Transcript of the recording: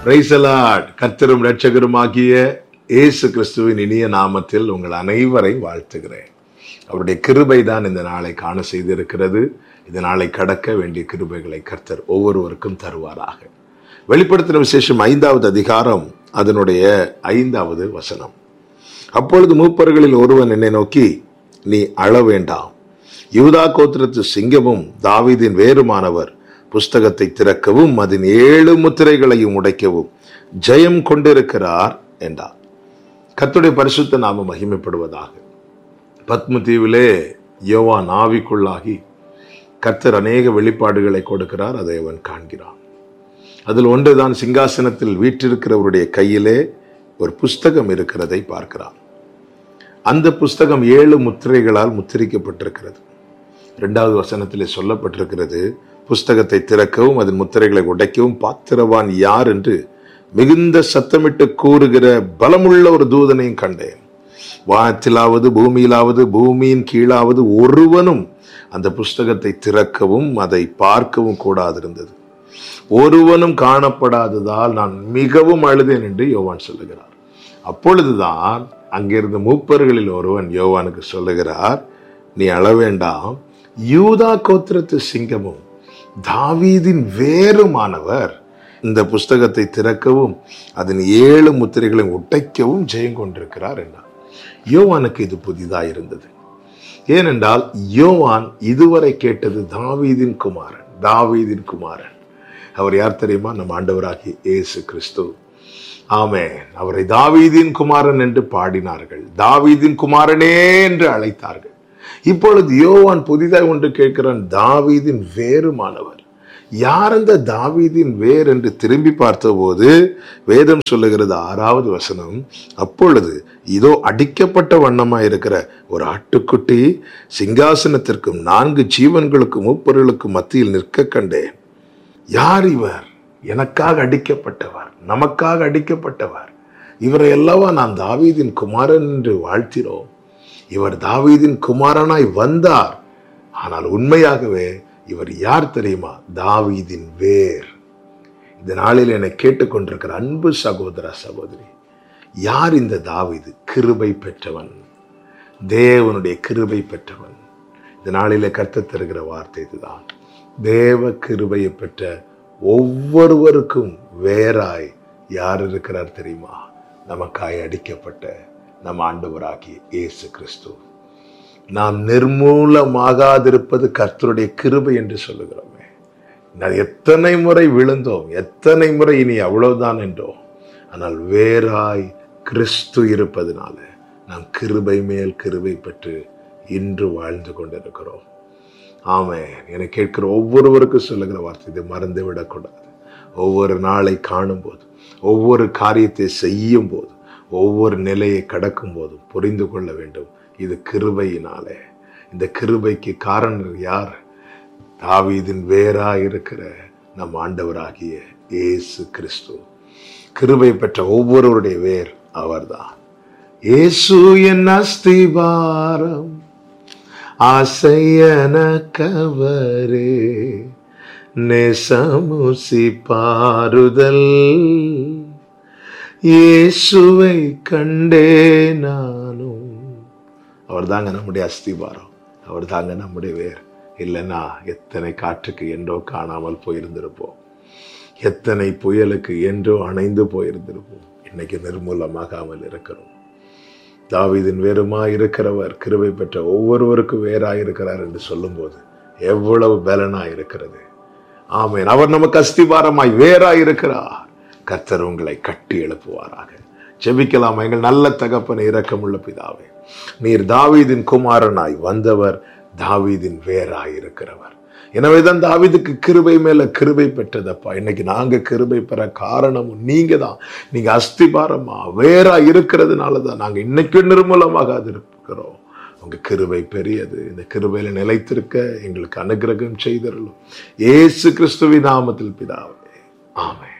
பிரைசலாட் கர்த்தரும் இரட்சகருமாகிய இயேசு கிறிஸ்துவின் இனிய நாமத்தில் உங்கள் அனைவரையும் வாழ்த்துகிறேன் அவருடைய கிருபை தான் இந்த நாளை காண செய்திருக்கிறது இந்த நாளை கடக்க வேண்டிய கிருபைகளை கர்த்தர் ஒவ்வொருவருக்கும் தருவாராக வெளிப்படுத்தின விசேஷம் ஐந்தாவது அதிகாரம் அதனுடைய ஐந்தாவது வசனம் அப்பொழுது மூப்பர்களில் ஒருவன் என்னை நோக்கி நீ அழ வேண்டாம் யூதா கோத்திரத்து சிங்கமும் தாவீதின் வேறுமானவர் புஸ்தகத்தை திறக்கவும் அதன் ஏழு முத்திரைகளையும் உடைக்கவும் ஜெயம் கொண்டிருக்கிறார் என்றார் கர்த்தருடைய பரிசுத்த நாம மகிமைப்படுவதாக பத்ம தீவிலே யோவான் ஆவிக்குள்ளாகி கர்த்தர் அநேக வெளிப்பாடுகளை கொடுக்கிறார் அதை அவன் காண்கிறான் அதில் ஒன்றுதான் சிங்காசனத்தில் வீற்றிருக்கிறவருடைய கையிலே ஒரு புஸ்தகம் இருக்கிறதை பார்க்கிறான் அந்த புஸ்தகம் ஏழு முத்திரைகளால் முத்திரிக்கப்பட்டிருக்கிறது இரண்டாவது வசனத்திலே சொல்லப்பட்டிருக்கிறது புஸ்தகத்தை திறக்கவும் அதன் முத்திரைகளை உடைக்கவும் பாத்திரவான் யார் என்று மிகுந்த சத்தமிட்டு கூறுகிற பலமுள்ள ஒரு தூதனையும் கண்டேன் வானத்திலாவது பூமியிலாவது பூமியின் கீழாவது ஒருவனும் அந்த புஸ்தகத்தை திறக்கவும் அதை பார்க்கவும் கூடாதிருந்தது ஒருவனும் காணப்படாததால் நான் மிகவும் அழுதேன் என்று யோவான் சொல்லுகிறார் அப்பொழுதுதான் அங்கிருந்த மூப்பர்களில் ஒருவன் யோவானுக்கு சொல்லுகிறார் நீ அழ வேண்டாம் யூதா கோத்திரத்து சிங்கமும் தாவீதின் வேறுமானவர் இந்த புஸ்தகத்தை திறக்கவும் அதன் ஏழு முத்திரைகளையும் உடைக்கவும் ஜெயம் கொண்டிருக்கிறார் என்றார் யோவானுக்கு இது புதிதாக இருந்தது ஏனென்றால் யோவான் இதுவரை கேட்டது தாவீதின் குமாரன் தாவீதின் குமாரன் அவர் யார் தெரியுமா நம் ஆண்டவராகி இயேசு கிறிஸ்து ஆமென் அவரை தாவீதின் குமாரன் என்று பாடினார்கள் தாவீதின் குமாரனே என்று அழைத்தார்கள் இப்பொழுது யோவான் புதிதாக ஒன்று கேட்கிறான் தாவீதின் வேறுமானவர் யார் அந்த தாவீதின் வேர் என்று திரும்பி பார்த்தபோது வேதம் சொல்லுகிறது ஆறாவது வசனம் அப்பொழுது இதோ அடிக்கப்பட்ட வண்ணமா இருக்கிற ஒரு ஆட்டுக்குட்டி சிங்காசனத்திற்கும் நான்கு ஜீவன்களுக்கும் மூப்பர்களுக்கும் மத்தியில் நிற்க கண்டேன் யார் இவர் எனக்காக அடிக்கப்பட்டவர் நமக்காக அடிக்கப்பட்டவர் இவரை அல்லவா நாம் தாவீதின் குமாரன் என்று வாழ்த்தினோம் இவர் தாவீதின் குமாரனாய் வந்தார் ஆனால் உண்மையாகவே இவர் யார் தெரியுமா தாவீதின் வேர் இந்த நாளில் என்னை கேட்டுக்கொண்டிருக்கிற அன்பு சகோதர சகோதரி யார் இந்த தாவீது கிருபை பெற்றவன் தேவனுடைய கிருபை பெற்றவன் இந்த நாளிலே கர்த்தர் தருகிற வார்த்தை இதுதான் தேவ கிருபையை பெற்ற ஒவ்வொருவருக்கும் வேறாய் யார் இருக்கிறார் தெரியுமா நமக்காய் அடிக்கப்பட்ட நம் ஆண்டவராகிய இயேசு கிறிஸ்து நாம் நிர்மூலமாகாதிருப்பது கர்த்தருடைய கிருபை என்று சொல்லுகிறோமே நான் எத்தனை முறை விழுந்தோம் எத்தனை முறை இனி அவ்வளவுதான் என்றோம் ஆனால் வேறாய் கிறிஸ்து இருப்பதனால நாம் கிருபை மேல் கிருபை பெற்று இன்று வாழ்ந்து கொண்டிருக்கிறோம் ஆமே என கேட்கிற ஒவ்வொருவருக்கும் சொல்லுகிற வார்த்தை இதை மறந்து விடக்கூடாது ஒவ்வொரு நாளை காணும் போது ஒவ்வொரு காரியத்தை செய்யும் போது ஒவ்வொரு நிலையை கடக்கும் போதும் புரிந்து கொள்ள வேண்டும் இது கிருபையினாலே இந்த கிருபைக்கு காரணம் யார் தாவீதின் வேறா இருக்கிற நம் ஆண்டவராகிய இயேசு கிறிஸ்து கிருபை பெற்ற ஒவ்வொருவருடைய வேர் அவர்தான் இயேசு என் அஸ்திபாரம் ஆசையன கவரே நெசமுசி பாருதல் இயேசுவை கண்டே நானும் அவர் தாங்க நம்முடைய அஸ்திபாரம் அவர் தாங்க நம்முடைய வேர் இல்லைன்னா எத்தனை காற்றுக்கு என்றோ காணாமல் போயிருந்திருப்போம் எத்தனை புயலுக்கு என்றோ அணைந்து போயிருந்திருப்போம் இன்னைக்கு நிர்மூலமாகாமல் இருக்கிறோம் தாவீதின் வேறுமா இருக்கிறவர் கிருபை பெற்ற ஒவ்வொருவருக்கும் வேறாய் இருக்கிறார் என்று சொல்லும்போது எவ்வளவு பலனாய் இருக்கிறது ஆமேன் அவர் நமக்கு அஸ்திபாரமாய் வேறாய் இருக்கிறார் கர்த்தர் உங்களை கட்டி எழுப்புவாராக ஜெபிக்கலாம் எங்கள் நல்ல தகப்பன இரக்கமுள்ள பிதாவே நீர் தாவீதின் குமாரனாய் வந்தவர் தாவீதின் வேறாய் இருக்கிறவர் எனவேதான் தாவீதுக்கு கிருபை மேல கிருபை பெற்றதப்பா இன்னைக்கு நாங்க கிருபை பெற காரணமும் நீங்க தான் நீங்க அஸ்திபாரமா வேறா இருக்கிறதுனால தான் நாங்க இன்னைக்கு நிர்மூலமாக அது இருக்கிறோம் உங்க கிருபை பெரியது இந்த கிருபையில நிலைத்திருக்க எங்களுக்கு அனுகிரகம் செய்தருளும் ஏசு கிறிஸ்துவின் நாமத்தில் பிதாவே ஆமென்